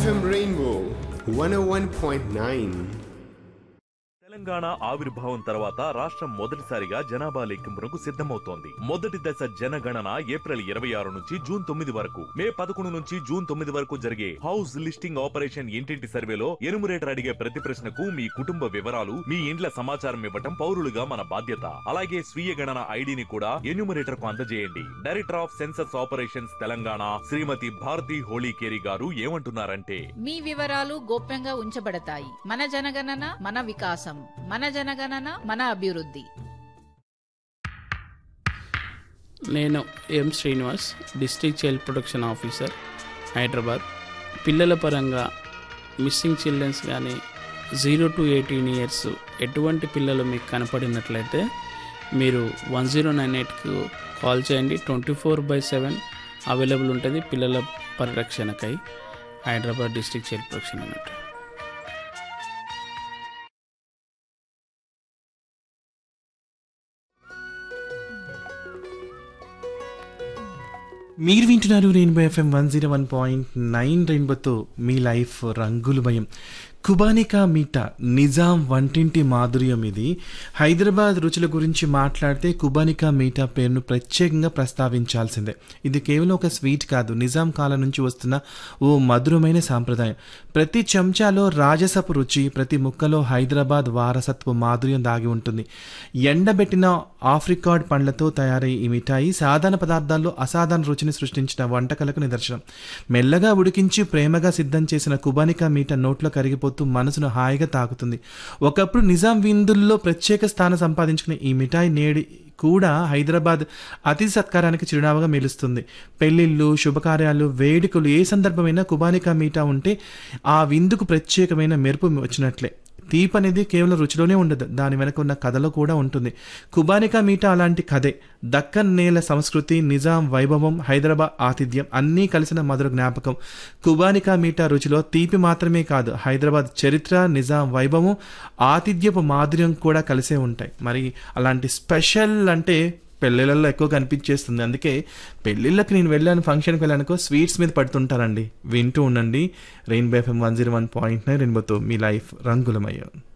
FM Rainbow 101.9. Telangana ఆవిర్భావం తర్వాత రాష్ట్రం మొదటిసారిగా జనాభా లెక్కింపునకు సిద్ధమవుతోంది మొదటి దశ జనగణన ఏప్రిల్ ఇరవై ఆరు నుంచి జూన్ తొమ్మిది వరకు మే పదకొండు నుంచి జూన్ తొమ్మిది వరకు జరిగే హౌస్ లిస్టింగ్ ఆపరేషన్ ఇంటింటి సర్వేలో ఎనుమరేటర్ అడిగే ప్రతి ప్రశ్నకు మీ కుటుంబ వివరాలు మీ ఇండ్ల సమాచారం ఇవ్వటం పౌరులుగా మన బాధ్యత అలాగే స్వీయ గణన ఐడిని కూడా ఎన్యూమరేటర్ కు అందజేయండి director of census operations Telangana Shrimati Bharathi Holikeri గారు ఏమంటున్నారంటే మీ వివరాలు గోప్యంగా ఉంచబడతాయి మన జనగణన మన వికాసం మన జనగణన మన అభివృద్ధి నేను M Srinivas district child protection officer Hyderabad పిల్లల పరంగా మిస్సింగ్ చిల్డ్రన్స్ కానీ జీరో టు ఎయిటీన్ ఇయర్స్ ఎటువంటి పిల్లలు మీకు కనపడినట్లయితే మీరు వన్ జీరో నైన్ ఎయిట్కు కాల్ చేయండి twenty four by seven available ఉంటుంది పిల్లల పరిరక్షణకై హైదరాబాద్ డిస్ట్రిక్ట్ చైల్డ్ ప్రొటెక్షన్ అన్నట్టు మీరు వింటున్నారు rainbow FM one zero one point nine రెయిన్బోతో మీ లైఫ్ రంగులు భయం కుబానికా మీట నిజాం వంటింటి మాధుర్యం ఇది హైదరాబాద్ రుచుల గురించి మాట్లాడితే కుబానికా మీఠా పేరును ప్రత్యేకంగా ప్రస్తావించాల్సిందే ఇది కేవలం ఒక స్వీట్ కాదు నిజాం కాలం నుంచి వస్తున్న ఓ మధురమైన సాంప్రదాయం ప్రతి చెంచాలో రాజసపు రుచి ప్రతి ముక్కలో హైదరాబాద్ వారసత్వ మాధుర్యం దాగి ఉంటుంది ఎండబెట్టిన ఆఫ్రికాడ్ పండ్లతో తయారయ్యే ఈ మిఠాయి సాధారణ పదార్థాల్లో అసాధారణ రుచిని సృష్టించిన వంటకలకు నిదర్శనం మెల్లగా ఉడికించి ప్రేమగా సిద్ధం చేసిన కుబానికా మీట నోట్లో కరిగిపోతూ మనసును హాయిగా తాకుతుంది ఒకప్పుడు నిజాం విందుల్లో ప్రత్యేక స్థానం సంపాదించుకునే ఈ మిఠాయి నేడి కూడా హైదరాబాద్ అతిథి సత్కారానికి చిరునామాగా నిలుస్తుంది పెళ్లిళ్ళు శుభకార్యాలు వేడుకలు ఏ సందర్భమైనా కుబానికా మీఠా ఉంటే ఆ విందుకు ప్రత్యేకమైన మెరుపు వచ్చినట్లే తీపి అనేది కేవలం రుచిలోనే ఉండదు దాని వెనక ఉన్న కథలో కూడా ఉంటుంది కుబానికా మీఠా అలాంటి కథే దక్కన్ నేల సంస్కృతి నిజాం వైభవం హైదరాబాద్ ఆతిథ్యం అన్నీ కలిసిన మధుర జ్ఞాపకం కుబానికా మీఠా రుచిలో తీపి మాత్రమే కాదు హైదరాబాద్ చరిత్ర నిజాం వైభవం ఆతిథ్యపు మాధుర్యం కూడా కలిసే ఉంటాయి మరి అలాంటి స్పెషల్ అంటే పెళ్ళిళ్ళల్లో ఎక్కువ కనిపించేస్తుంది అందుకే పెళ్ళిళ్ళకి నేను వెళ్ళాను ఫంక్షన్కి వెళ్ళానుకో స్వీట్స్ మీద పడుతుంటారండి వింటూ ఉండండి rainbow FM one zero one point nine రెయిన్బోతో మీ లైఫ్ రంగులమయ్యాం